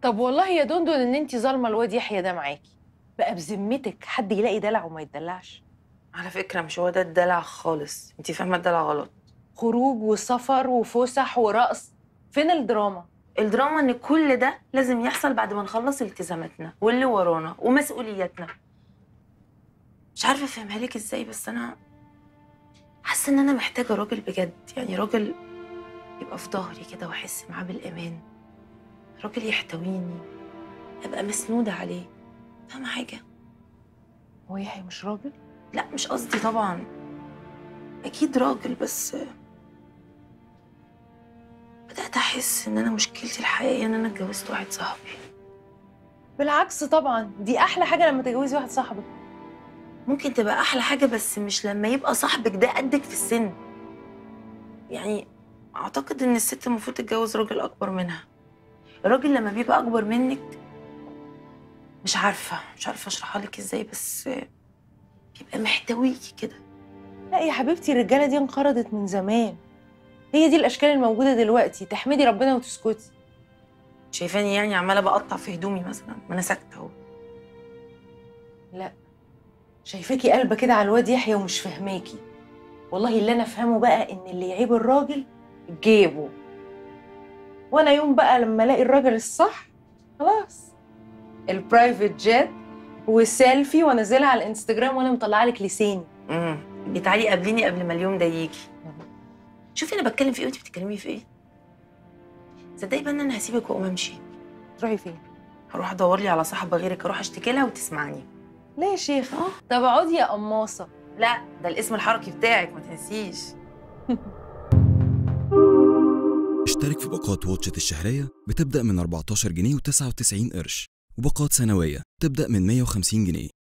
طب والله يا دندن ان انت ظالمه الواد يحيى ده معاكي بقى بذمتك حد يلاقي دلع وما يتدلعش على فكره مش هو ده الدلع خالص انت فاهمه الدلع غلط خروج وسفر وفسح ورقص فين الدراما الدراما ان كل ده لازم يحصل بعد ما نخلص التزاماتنا واللي ورانا ومسؤولياتنا مش عارفه افهمها لك ازاي بس انا حاسه ان انا محتاجه راجل بجد يعني راجل يبقى في ظهري كده واحس معاه بالامان راجل يحتويني ابقى مسنوده عليه فاهمه حاجه هو يحيى مش راجل لا مش قصدي طبعا اكيد راجل بس بدات احس ان انا مشكلتي الحقيقيه ان انا اتجوزت واحد صاحبي بالعكس طبعا دي احلى حاجه لما تتجوزي واحد صاحبك ممكن تبقى احلى حاجه بس مش لما يبقى صاحبك ده قدك في السن يعني اعتقد ان الست المفروض تتجوز راجل اكبر منها الراجل لما بيبقى اكبر منك مش عارفه مش عارفه اشرحها لك ازاي بس بيبقى محتويكي كده لا يا حبيبتي الرجاله دي انقرضت من زمان هي دي الاشكال الموجوده دلوقتي تحمدي ربنا وتسكتي شايفاني يعني عماله بقطع في هدومي مثلا ما انا ساكته اهو لا شايفاكي قلبه كده على الواد يحيى ومش فاهماكي والله اللي انا افهمه بقى ان اللي يعيب الراجل جيبه وانا يوم بقى لما الاقي الراجل الصح خلاص البرايفت جيت وسيلفي وانزلها على الانستجرام وانا مطلعه لك لساني امم تعالي قابليني قبل ما اليوم ده يجي شوفي انا بتكلم في ايه وانت بتتكلمي في ايه صدقي بقى ان انا هسيبك واقوم امشي تروحي فين هروح ادور لي على صاحبه غيرك اروح اشتكي لها وتسمعني لا يا شيخ طب اقعدي يا قماصه لا ده الاسم الحركي بتاعك ما تنسيش اشترك في باقات واتشت الشهرية بتبدأ من 14 جنيه و99 قرش وباقات سنوية تبدأ من 150 جنيه